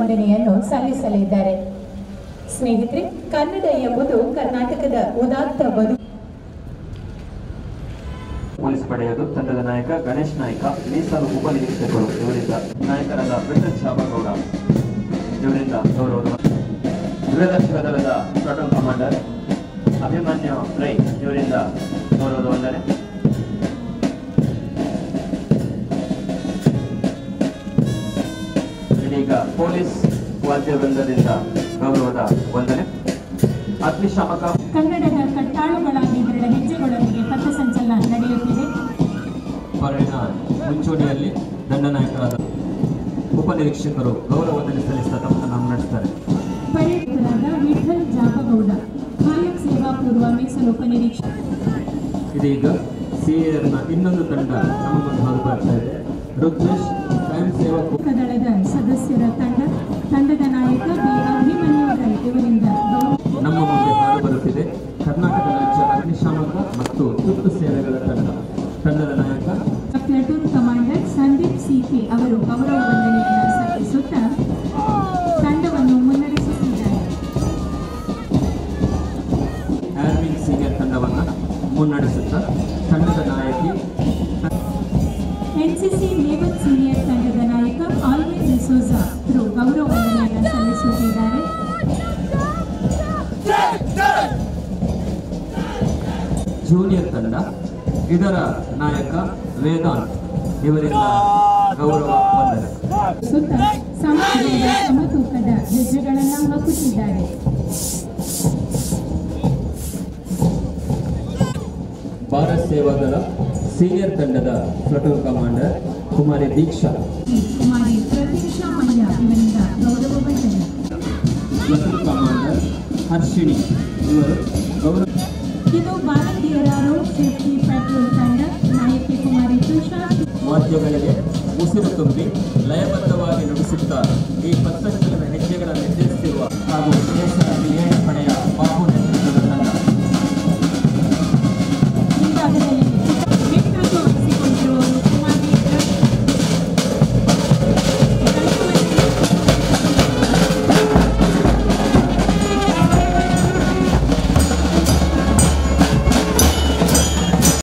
ವಂದನೆಯನ್ನು ಸಲ್ಲಿಸಲಿದ್ದಾರೆ ಸ್ನೇಹಿತರೆ ಕನ್ನಡ ಎಂಬುದು ಕರ್ನಾಟಕದ ಉದಾತ್ತ ಬದುಕು ಪೊಲೀಸ್ ಪಡೆಯೋದು ತಂಡದ ನಾಯಕ ಗಣೇಶ್ ನಾಯ್ಕ ಮೀಸಲು ಉಪನಿರೀಕ್ಷಕರು ಇವರಿಂದ ನಾಯಕರಾದ ವಿಠಲ್ ಶಾಬಗೌಡ ಇವರಿಂದ ಗೌರವದ ದೂರದರ್ಶಕ ದಳದ ಪ್ಲಾಟೂನ್ ಕಮಾಂಡರ್ ಅಭಿಮನ್ಯು ರೈ ಇವರಿಂದ ಗೌರವದ ವಂದನೆ ಇದೀಗ ಪೊಲೀಸ್ ವಾದ್ಯವೃಂದದಿಂದ ಗೌರವದ ವಂದನೆ ಅಗ್ನಿಶಾಮಕ ಕನ್ನಡದ ಕಟ್ಟಾಳುಗಳಾಗಿ ದೃಢ ಹೆಜ್ಜೆಗಳೊಂದಿಗೆ ಪಥಸಂಚಲನ ನಡೆಯುತ್ತಿದೆ ಹೊರಗಿನ ಮುಂಚೂಣಿಯಲ್ಲಿ ದಂಡನಾಯಕರಾದ ಉಪನಿರೀಕ್ಷಕರು ಗೌರವ ವಂದನೆ ಸಲ್ಲಿಸಿದ ತಮ್ಮನ್ನು ನಡೆಸ್ತಾರೆ ಪರ್ಯಟಕರಾದ ವಿಠಲ್ ಜಾಪಗೌಡ ಕಾಯಕ್ ಸೇವಾ ಪೂರ್ವ ಮೀಸಲು ಉಪನಿರೀಕ್ಷಕ ಇದೀಗ ಸಿಎರ್ನ ಇನ್ನೊಂದು ತಂಡ ನಮ್ಮ ಮುಂದೆ ಹಾದು ಬರ್ತಾ ಇದೆ ರುದ್ರೇಶ್ ಸ್ವಯಂ ಸೇವಕ ದಳದ ಸದಸ್ಯರ ತಂಡ ತಂಡದ ನಾಯಕ ಬಿ ಅಭಿಮನ್ಯು ರೈ ಇವರಿಂದ ಗೌರವ ನಮ್ಮ ಮುಂದೆ ಹಾದು ಬರುತ್ತಿದೆ ಕರ್ನಾಟಕ ರಾಜ್ಯ ಅಗ್ನಿಶಾಮಕ ಮತ್ತು ತುರ್ತು ಸೇವೆಗಳ ತಂಡ ತಂಡದ ನಾಯಕ ಪ್ಲಾಟೂನ್ ಕಮಾಂಡರ್ ಸಂದೀಪ್ ಸಿಪಿ ಅವರು ಗೌರವ ವಂದನೆಯನ್ನು ಸಲ್ಲಿಸುತ್ತಾ ತಂಡವನ್ನು ಮುನ್ನಡೆಸುತ್ತಿದ್ದಾರೆ ಆರ್ಮಿಂಗ್ ಸೀನಿಯರ್ ತಂಡವನ್ನು ಮುನ್ನಡೆಸುತ್ತಾ ತಂಡದ ನಾಯಕಿ ಎನ್ಸಿಸಿ ನೇವಲ್ ಸೀನಿಯರ್ ತಂಡದ ನಾಯಕ ಆಲ್ವಿನ್ ಡಿಸೋಜಾ ಅವರು ಗೌರವ ವಂದನೆಯನ್ನು ಸಲ್ಲಿಸುತ್ತಿದ್ದಾರೆ ಜೂನಿಯರ್ ತಂಡ ಇದರ ನಾಯಕ ವೇದಾಂತ್ ಇವರಿಂದ ಗೌರವ ವಂದನೆ ಸುತ್ತ ಸಮಾಜದ ಸಮತೂಕದ ಹೆಜ್ಜೆಗಳನ್ನು ಹಾಕುತ್ತಿದ್ದಾರೆ ಭಾರತ್ ಸೇವಾದಳ ಸೀನಿಯರ್ ತಂಡದ ಪ್ಲಟೂನ್ ಕಮಾಂಡರ್ ಕುಮಾರಿ ದೀಕ್ಷಾ ಈ ಕುಮಾರಿ ಪ್ರತೀಕ್ಷಾ ಮಲ್ಯ ಇವರಿಂದ ಗೌರವ ವಂದನೆ ಪ್ಲಟೂನ್ ಕಮಾಂಡರ್ ಹರ್ಷಿಣಿ ಇವರು ಗೌರವ